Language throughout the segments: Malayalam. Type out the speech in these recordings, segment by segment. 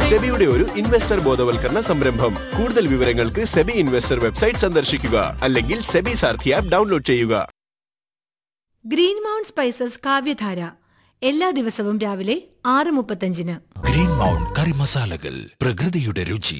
സെബിയുടെ ഒരു ഇൻവെസ്റ്റർ ബോധവൽക്കരണ സംരംഭം കൂടുതൽ വിവരങ്ങൾക്ക് സെബി ഇൻവെസ്റ്റർ വെബ്സൈറ്റ് സന്ദർശിക്കുക അല്ലെങ്കിൽ സെബി സാർഥി ആപ്പ് ഡൗൺലോഡ് ചെയ്യുക ഗ്രീൻ മൗണ്ട് സ്പൈസസ് കാവ്യധാര എല്ലാ ദിവസവും രാവിലെ ആറ് മുപ്പത്തഞ്ചിന് ഗ്രീൻ മൗണ്ട് കറി മസാലകൾ പ്രകൃതിയുടെ രുചി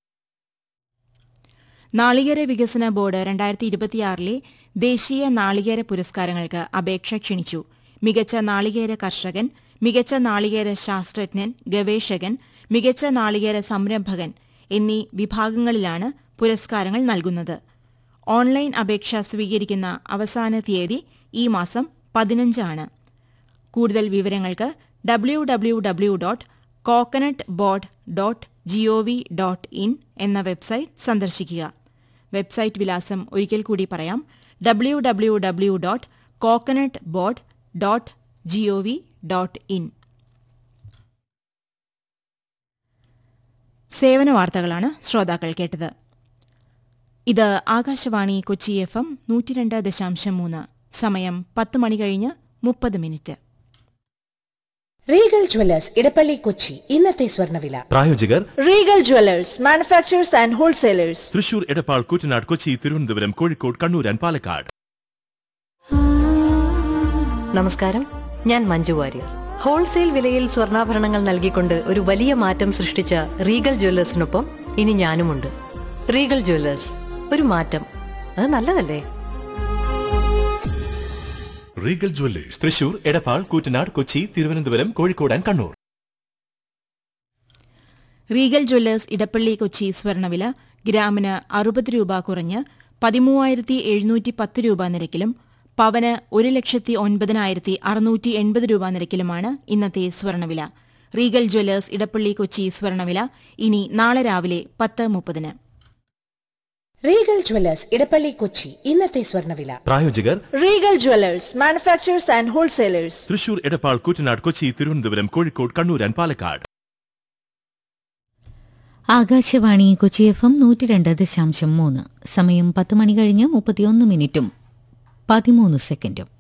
നാളികേര വികസന ബോർഡ് രണ്ടായിരത്തി ഇരുപത്തിയാറിലെ ദേശീയ നാളികേര പുരസ്കാരങ്ങൾക്ക് അപേക്ഷ ക്ഷണിച്ചു മികച്ച നാളികേര കർഷകൻ മികച്ച നാളികേര ശാസ്ത്രജ്ഞൻ ഗവേഷകൻ മികച്ച നാളികേര സംരംഭകൻ എന്നീ വിഭാഗങ്ങളിലാണ് പുരസ്കാരങ്ങൾ നൽകുന്നത് ഓൺലൈൻ അപേക്ഷ സ്വീകരിക്കുന്ന അവസാന തീയതി ഈ മാസം പതിനഞ്ചാണ് കൂടുതൽ വിവരങ്ങൾക്ക് W W W dot coconut board dot G O V dot in എന്ന വെബ്സൈറ്റ് സന്ദർശിക്കുക വെബ്സൈറ്റ് വിലാസം ഒരിക്കൽ കൂടി പറയാം W W W dot coconut board dot G O V dot in സേവന വാർത്തകളാണ് ശ്രോതാക്കൾ കേട്ടത് ഇത് ആകാശവാണി കൊച്ചി എഫ് എം നൂറ്റിരണ്ട് ദശാംശം മൂന്ന് സമയം പത്ത് മണി കഴിഞ്ഞ് മുപ്പത് minute regal Jewellers Edappally Kochi ഇന്നത്തെ സ്വർണ്ണവില പ്രായോജകർ Regal Jewellers manufacturers and wholesalers Thrissur Edappal Koottanad Kochi Thiruvananthapuram Kozhikode Kannur and Palakkad നമസ്കാരം ഞാൻ മഞ്ജു വാര്യർ ഹോൾസെയിൽ വിലയിൽ സ്വർണ്ണാഭരണങ്ങൾ നൽകിക്കൊണ്ട് ഒരു വലിയ മാറ്റം സൃഷ്ടിച്ച റീഗൽ ജ്വല്ലേഴ്സിനൊപ്പം ഇനി ഞാനുമുണ്ട് റീഗൽ ജ്വല്ലേഴ്സ് ഒരു മാറ്റം അത് നല്ലതല്ലേ Regal Jewellers Thrissur Edappal Koottanad Kochi Thiruvananthapuram Kozhikode and Kannur Regal Jewellers Edappally Kochi സ്വർണ്ണവില ഗ്രാമിന് അറുപത് രൂപ കുറഞ്ഞ് പതിമൂവായിരത്തി എഴുന്നൂറ്റി പത്ത് രൂപ നിരക്കിലും പവന് ഒരു ലക്ഷത്തി ഒൻപതിനായിരത്തി അറുന്നൂറ്റി എൺപത് രൂപ നിരക്കിലുമാണ് ഇന്നത്തെ സ്വർണ്ണവില റീഗൽ ജ്വല്ലേഴ്സ് ഇടപ്പള്ളി കൊച്ചി സ്വർണ്ണവില ഇനി നാളെ രാവിലെ പത്ത് മുപ്പതിന് റീഗൽ ജ്വല്ലേഴ്സ് ഇടപ്പള്ളി കൊച്ചി ഇന്നത്തെ സ്വർണ്ണവില പ്രായോജകർ Regal Jewellers manufacturers and wholesalers Thrissur Edappal Koottanad Kochi Thiruvananthapuram Kozhikode Kannur and Palakkad Akashvani Kochi F M നൂറ്റി രണ്ട് ദശാംശം മൂന്ന് സമയം പത്ത് മണി കഴിഞ്ഞ് മുപ്പത്തിയൊന്ന് മിനിറ്റും പതിമൂന്ന് സെക്കൻഡും